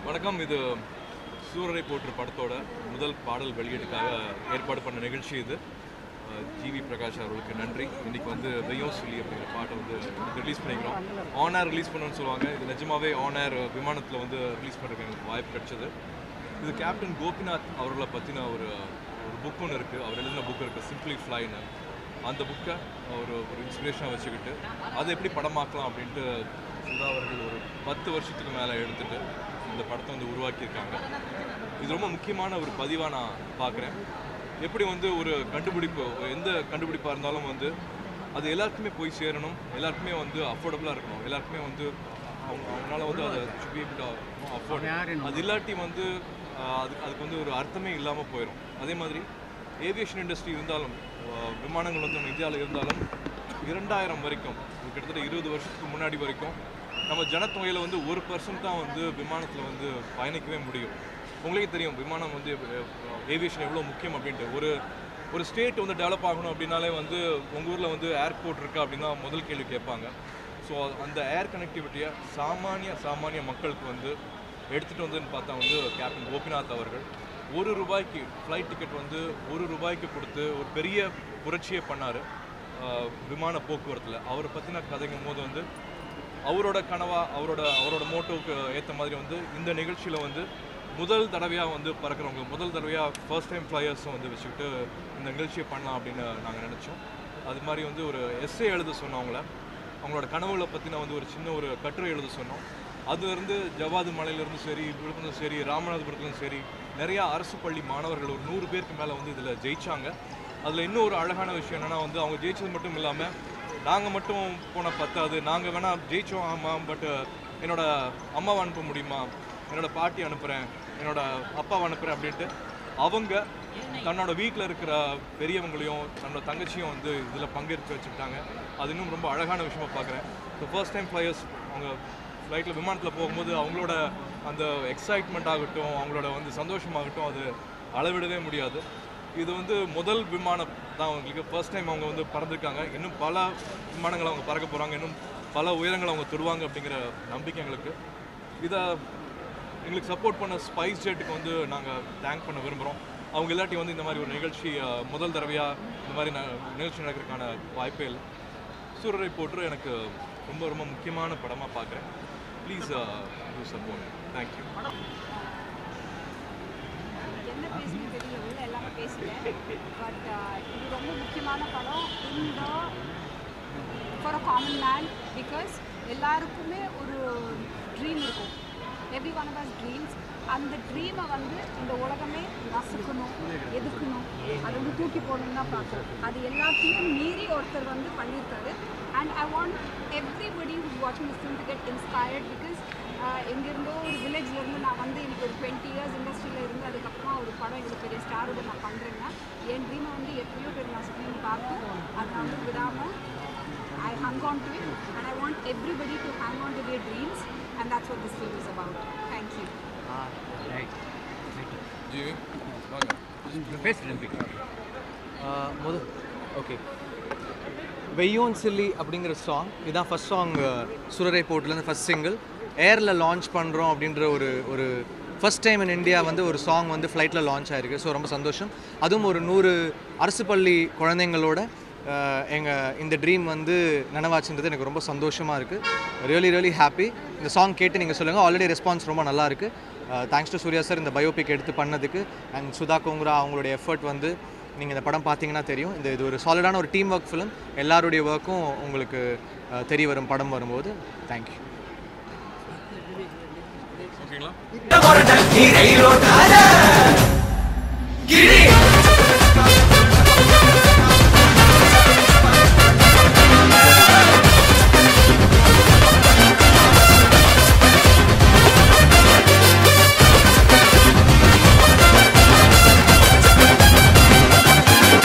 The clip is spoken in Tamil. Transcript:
வணக்கம் இது சூரரை போற்று படத்தோட முதல் பாடல் வெளியீடுக்காக ஏற்பாடு பண்ண நிகழ்ச்சி இது அஹ், ஜிவி பிரகாஷ் அவர்களுக்கு நன்றி இன்னைக்கு வந்து வெய்யோம் சொல்லி அப்படிங்கிற பாட்டை வந்து ரிலீஸ் பண்ணிக்கிறோம் ஆன் ஏர் ரிலீஸ் பண்ணணும்னு சொல்லுவாங்க இது நிஜமாவே ஆன் ஏர் விமானத்தில் வந்து ரிலீஸ் பண்ணுறதுக்கு எனக்கு வாய்ப்பு கிடைச்சது இது கேப்டன் கோபிநாத் அவர்களை பற்றின ஒரு ஒரு புக் ஒன்று இருக்குது அவர் எழுதின புக் இருக்குது சிம்பிளி ஃப்ளைன்னு அந்த புக்கை ஒரு ஒரு இன்ஸ்பிரேஷனாக வச்சுக்கிட்டு அதை எப்படி படமாக்கலாம் அப்படின்ட்டு சுதா அவர்கள் ஒரு பத்து வருஷத்துக்கு மேலே எடுத்துட்டு இந்த படத்தை வந்து உருவாக்கியிருக்காங்க இது ரொம்ப முக்கியமான ஒரு பதிவாக நான் பார்க்குறேன் எப்படி வந்து ஒரு கண்டுபிடிப்பு எந்த கண்டுபிடிப்பாக இருந்தாலும் வந்து அது எல்லாருக்குமே போய் சேரணும் எல்லாருக்குமே வந்து அஃபோர்டபுளாக இருக்கணும் எல்லாருக்குமே வந்து அவங்க அவங்களால வந்து அதை அஃபோர்ட் அது இல்லாட்டி வந்து ஆஹ், அதுக்கு அதுக்கு வந்து ஒரு அர்த்தமே இல்லாமல் போயிடும் அதே மாதிரி ஏவியேஷன் இண்டஸ்ட்ரி இருந்தாலும் ஆஹ், விமானங்கள் வந்து நம்ம இந்தியாவில் இருந்தாலும் இரண்டாயிரம் வரைக்கும் இது கிட்டத்தட்ட இருபது வருஷத்துக்கு முன்னாடி வரைக்கும் நம்ம ஜனத்தொகையில் வந்து ஒரு பர்சன்ட் தான் வந்து விமானத்தில் வந்து பயணிக்கவே முடியும் உங்களுக்கே தெரியும் விமானம் வந்து ஏவியேஷன் எவ்வளோ முக்கியம் அப்படின்ட்டு ஒரு ஒரு ஸ்டேட் வந்து டெவலப் ஆகணும் அப்படின்னாலே வந்து உங்கள் ஊரில் வந்து ஏர்போர்ட் இருக்கா அப்படின்னா முதல் கேள்வி கேட்பாங்க ஸோ அந்த ஏர் கனெக்டிவிட்டியை சாமானிய சாமானிய மக்களுக்கு வந்து எடுத்துகிட்டு வந்து பார்த்தா வந்து கேப்டன் கோபிநாத் அவர்கள் ஒரு ரூபாய்க்கு ஃப்ளைட் டிக்கெட் வந்து ஒரு ரூபாய்க்கு கொடுத்து ஒரு பெரிய புரட்சியை பண்ணார் விமான போக்குவரத்தில் அவரை பற்றின கதைங்கும் போது வந்து அவரோட கனவா அவரோட அவரோட மோட்டோவுக்கு ஏற்ற மாதிரி வந்து இந்த நிகழ்ச்சியில் வந்து முதல் தடவையாக வந்து பறக்கிறவங்க முதல் தடவையாக ஃபர்ஸ்ட் டைம் ஃப்ளையர்ஸும் வந்து வச்சுக்கிட்டு இந்த நிகழ்ச்சியை பண்ணலாம் அப்படின்னு நாங்கள் நினச்சோம் அது மாதிரி வந்து ஒரு எஸ்ஏ எழுத சொன்னவங்கள அவங்களோட கனவுகளை பற்றின வந்து ஒரு சின்ன ஒரு கட்டுரை எழுத சொன்னோம் அதுலேருந்து ஜவாது மலையிலேருந்து சரி விழுப்புரம் சரி ராமநாதபுரத்துலேயும் சரி நிறையா அரசு பள்ளி மாணவர்கள் ஒரு நூறு பேருக்கு மேலே வந்து இதில் ஜெயிச்சாங்க அதில் இன்னும் ஒரு அழகான விஷயம் என்னென்னா வந்து அவங்க ஜெயிச்சது மட்டும் இல்லாமல் நாங்கள் மட்டும் போனால் பத்தாது நாங்கள் வேணால் ஜெயிச்சோம் ஆமாம் பட் என்னோட அம்மாவை அனுப்ப முடியுமா என்னோட பாட்டி அனுப்புகிறேன் என்னோட அப்பாவை அனுப்புகிறேன் அப்படின்ட்டு அவங்க தன்னோட வீட்டில் இருக்கிற பெரியவங்களையும் தன்னோட தங்கச்சியும் வந்து இதில் பங்கேற்க வச்சுக்கிட்டாங்க அது இன்னும் ரொம்ப அழகான விஷயமா பார்க்குறேன் ஸோ ஃபர்ஸ்ட் டைம் ஃப்ளையர்ஸ் அவங்க ஃப்ளைட்டில் விமானத்தில் போகும்போது அவங்களோட அந்த எக்ஸைட்மெண்ட் ஆகட்டும் அவங்களோட வந்து சந்தோஷமாகட்டும் அது அளவிடவே முடியாது இது வந்து முதல் விமானம் தான் அவங்களுக்கு ஃபர்ஸ்ட் டைம் அவங்க வந்து பறந்துருக்காங்க இன்னும் பல விமானங்கள் அவங்க பறக்க போகிறாங்க இன்னும் பல உயரங்களை அவங்க தொடுவாங்க அப்படிங்கிற நம்பிக்கை எங்களுக்கு இதை எங்களுக்கு சப்போர்ட் பண்ண ஸ்பைஸ் ஜெட்டுக்கு வந்து நாங்கள் தேங்க் பண்ண விரும்புகிறோம் அவங்க இல்லாட்டி வந்து இந்த மாதிரி ஒரு நிகழ்ச்சி அஹ், முதல் தடவையாக இந்த மாதிரி ந- நிகழ்ச்சி நடக்கிறதுக்கான வாய்ப்பே இல்லை சூரரை போட்டு எனக்கு ரொம்ப ரொம்ப முக்கியமான படமாக பார்க்குறேன் ப்ளீஸ் டூ சப்போர்ட் தேங்க்யூ என்ன பேசணும் தெரியல உள்ள எல்லாமே பேசிட்டேன் பட் இது ரொம்ப முக்கியமான படம் இந்த for a common man because எல்லாருக்குமே ஒரு ட்ரீம் இருக்கும் எவ்ரி ஒன் ஆஃப் ட்ரீம்ஸ் அந்த ட்ரீமை வந்து இந்த உலகமே நசுக்கணும் எதுக்கணும் அதை வந்து தூக்கி போடணும் தான் பார்க்குறோம் அது எல்லாத்தையும் மீறி ஒருத்தர் வந்து பண்ணியிருக்காரு and I want everybody who வாட்சிங் this film to get inspired because எங்கேருந்தோ ஒரு வில்லேஜ்லேருந்து நான் வந்து எனக்கு ஒரு டுவெண்ட்டி இயர்ஸ் இண்டஸ்ட்ரியில் இருந்து அதுக்கப்புறமா ஒரு படம் எங்களுக்கு பெரிய ஸ்டாரோட நான் பண்ணுறேன்னா என் ட்ரீமை வந்து எப்படியோ பேர் நான் ஸ்க்ரீன் பார்த்து அதை நான் வந்து விடாமல் I hung on to it and I want everybody to hang on to their dreams and that's what this film is about. Thank you. GV வாங்க பேசுகிறேன் முத ஓகே வெய்யோன் சில்லி அப்படிங்கிற சாங் இதுதான் ஃபஸ்ட் சாங் சுரரை போட்டுலேருந்து ஃபஸ்ட் சிங்கிள் ஏரில் லான்ச் பண்ணுறோம் அப்படின்ற ஒரு ஒரு ஃபஸ்ட் டைம் இன் இந்தியா வந்து ஒரு சாங் வந்து ஃப்ளைட்டில் லான்ச் ஆயிருக்கு ஸோ ரொம்ப சந்தோஷம் அதுவும் ஒரு நூறு அரசு பள்ளி குழந்தைங்களோட எங்கள் இந்த ட்ரீம் வந்து நனவாச்சுன்றது எனக்கு ரொம்ப சந்தோஷமாக இருக்குது ரியலி ரியலி ஹாப்பி இந்த சாங் கேட்டு நீங்கள் சொல்லுங்கள் ஆல்ரெடி ரெஸ்பான்ஸ் ரொம்ப நல்லா இருக்குது தேங்க்ஸ் டு சூர்யா சார் இந்த பயோபிக் எடுத்து பண்ணதுக்கு அண்ட் சுதா கோங்குரா அவங்களுடைய எஃபர்ட் வந்து நீங்கள் இந்த படம் பார்த்தீங்கன்னா தெரியும் இந்த இது ஒரு சாலிடான ஒரு டீம் ஒர்க் ஃபிலிம் எல்லாருடைய ஒர்க்கும் உங்களுக்கு அஹ், தெரிய வரும் படம் வரும்போது தேங்க்யூ ஓகேங்களா நீரை ரோட்டாத